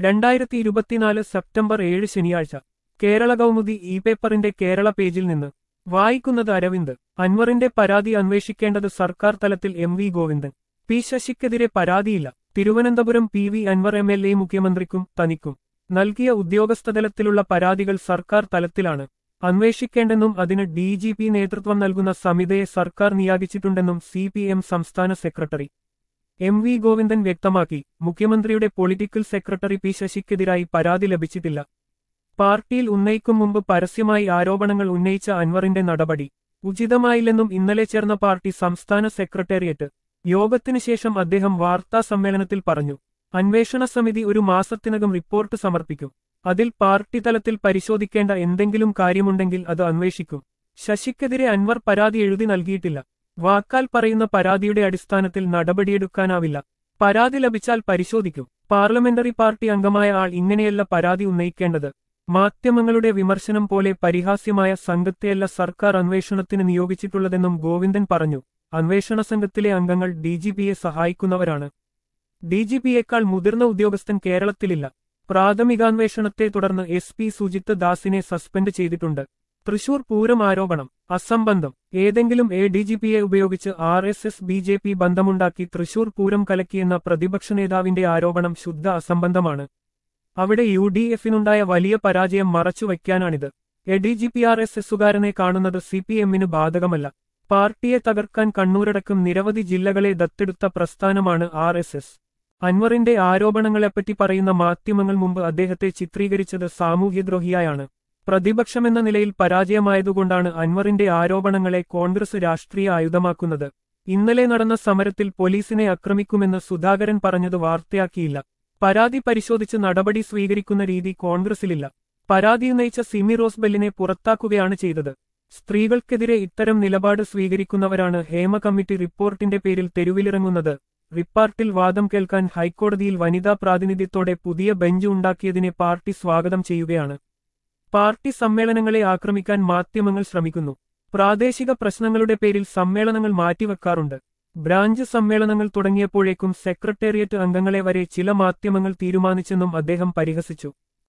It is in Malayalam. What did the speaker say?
രണ്ടായിരത്തി ഇരുപത്തിനാല് സെപ്റ്റംബർ ഏഴ് ശനിയാഴ്ച കേരള കൗമുദി ഇ പേപ്പറിന്റെ കേരള പേജിൽ നിന്ന് വായിക്കുന്നത് അരവിന്ദ് അൻവറിന്റെ പരാതി അന്വേഷിക്കേണ്ടത് സർക്കാർ തലത്തിൽ എം വി ഗോവിന്ദൻ പി ശശിക്കെതിരെ പരാതിയില്ല Thiruvananthapuram P V Anvar M L A മുഖ്യമന്ത്രിക്കും തനിക്കും നൽകിയ ഉദ്യോഗസ്ഥതലത്തിലുള്ള പരാതികൾ സർക്കാർ തലത്തിലാണ് അന്വേഷിക്കേണ്ടെന്നും അതിന് ഡി ജി പി നേതൃത്വം നൽകുന്ന സമിതിയെ സർക്കാർ നിയോഗിച്ചിട്ടുണ്ടെന്നും സി പി എം സംസ്ഥാന സെക്രട്ടറി എം വി ഗോവിന്ദൻ വ്യക്തമാക്കി മുഖ്യമന്ത്രിയുടെ പൊളിറ്റിക്കൽ സെക്രട്ടറി പി ശശിക്കെതിരായി പരാതി ലഭിച്ചിട്ടില്ല പാർട്ടിയിൽ ഉന്നയിക്കും മുമ്പ് പരസ്യമായി ആരോപണങ്ങൾ ഉന്നയിച്ച അൻവറിന്റെ നടപടി ഉചിതമായില്ലെന്നും ഇന്നലെ ചേർന്ന പാർട്ടി സംസ്ഥാന സെക്രട്ടേറിയറ്റ് യോഗത്തിനു ശേഷം അദ്ദേഹം വാർത്താ സമ്മേളനത്തിൽ പറഞ്ഞു അന്വേഷണ സമിതി ഒരു മാസത്തിനകം റിപ്പോർട്ട് സമർപ്പിക്കും അതിൽ പാർട്ടി തലത്തിൽ പരിശോധിക്കേണ്ട എന്തെങ്കിലും കാര്യമുണ്ടെങ്കിൽ അത് അന്വേഷിക്കും ശശിക്കെതിരെ അൻവർ പരാതി എഴുതി നൽകിയിട്ടില്ല വാക്കാൽ പറയുന്ന പരാതിയുടെ അടിസ്ഥാനത്തിൽ നടപടിയെടുക്കാനാവില്ല പരാതി ലഭിച്ചാൽ പരിശോധിക്കും പാർലമെന്ററി പാർട്ടി അംഗമായ ആൾ ഇങ്ങനെയല്ല പരാതി ഉന്നയിക്കേണ്ടത് മാധ്യമങ്ങളുടെ വിമർശനം പോലെ പരിഹാസ്യമായ സംഘത്തെയല്ല സർക്കാർ അന്വേഷണത്തിന് നിയോഗിച്ചിട്ടുള്ളതെന്നും ഗോവിന്ദൻ പറഞ്ഞു അന്വേഷണ സംഘത്തിലെ അംഗങ്ങൾ ഡിജിപിയെ സഹായിക്കുന്നവരാണ് ഡിജിപിയേക്കാൾ മുതിർന്ന ഉദ്യോഗസ്ഥൻ കേരളത്തിലില്ല പ്രാഥമികാന്വേഷണത്തെ തുടർന്ന് എസ് പി സുജിത്ത് ദാസിനെ സസ്പെൻഡ് ചെയ്തിട്ടുണ്ട് തൃശൂർ പൂരം ആരോപണം അസംബന്ധം ഏതെങ്കിലും എ ഡി ജി പിയെ ഉപയോഗിച്ച് R S S B J P ബന്ധമുണ്ടാക്കി തൃശൂർ പൂരം കലക്കിയെന്ന പ്രതിപക്ഷ നേതാവിന്റെ ആരോപണം ശുദ്ധ അസംബന്ധമാണ് അവിടെ യു ഡി എഫിനുണ്ടായ വലിയ പരാജയം മറച്ചുവയ്ക്കാനാണിത് A D G P R S എസുകാരനെ കാണുന്നത് സി പി എമ്മിന് ബാധകമല്ല പാർട്ടിയെ തകർക്കാൻ കണ്ണൂരടക്കം നിരവധി ജില്ലകളെ ദത്തെടുത്ത പ്രസ്ഥാനമാണ് ആർ എസ് എസ് അൻവറിന്റെ ആരോപണങ്ങളെപ്പറ്റി പറയുന്ന മാധ്യമങ്ങൾ മുമ്പ് അദ്ദേഹത്തെ ചിത്രീകരിച്ചത് സാമൂഹ്യദ്രോഹിയായാണ് പ്രതിപക്ഷമെന്ന നിലയിൽ പരാജയമായതുകൊണ്ടാണ് അൻവറിന്റെ ആരോപണങ്ങളെ കോൺഗ്രസ് രാഷ്ട്രീയ ആയുധമാക്കുന്നത് ഇന്നലെ നടന്ന സമരത്തിൽ പോലീസിനെ ആക്രമിക്കുമെന്ന് സുധാകരൻ പറഞ്ഞത് വാർത്തയാക്കിയില്ല പരാതി പരിശോധിച്ച് നടപടി സ്വീകരിക്കുന്ന രീതി കോൺഗ്രസിലില്ല പരാതി ഉന്നയിച്ച സിമി റോസ്ബെല്ലിനെ പുറത്താക്കുകയാണ് ചെയ്തത് സ്ത്രീകൾക്കെതിരെ ഇത്തരം നിലപാട് സ്വീകരിക്കുന്നവരാണ് ഹേമ കമ്മിറ്റി റിപ്പോർട്ടിന്റെ പേരിൽ തെരുവിലിറങ്ങുന്നത് റിപ്പാർട്ടിൽ വാദം കേൾക്കാൻ ഹൈക്കോടതിയിൽ വനിതാ പ്രാതിനിധ്യത്തോടെ പുതിയ ബെഞ്ച് ഉണ്ടാക്കിയതിനെ പാർട്ടി സ്വാഗതം ചെയ്യുകയാണ് പാർട്ടി സമ്മേളനങ്ങളെ ആക്രമിക്കാൻ മാധ്യമങ്ങൾ ശ്രമിക്കുന്നു പ്രാദേശിക പ്രശ്നങ്ങളുടെ പേരിൽ സമ്മേളനങ്ങൾ മാറ്റിവെക്കാറുണ്ട് ബ്രാഞ്ച് സമ്മേളനങ്ങൾ തുടങ്ങിയപ്പോഴേക്കും സെക്രട്ടേറിയറ്റ് അംഗങ്ങളെ വരെ ചില മാധ്യമങ്ങൾ തീരുമാനിച്ചെന്നും അദ്ദേഹം പരിഹസിച്ചു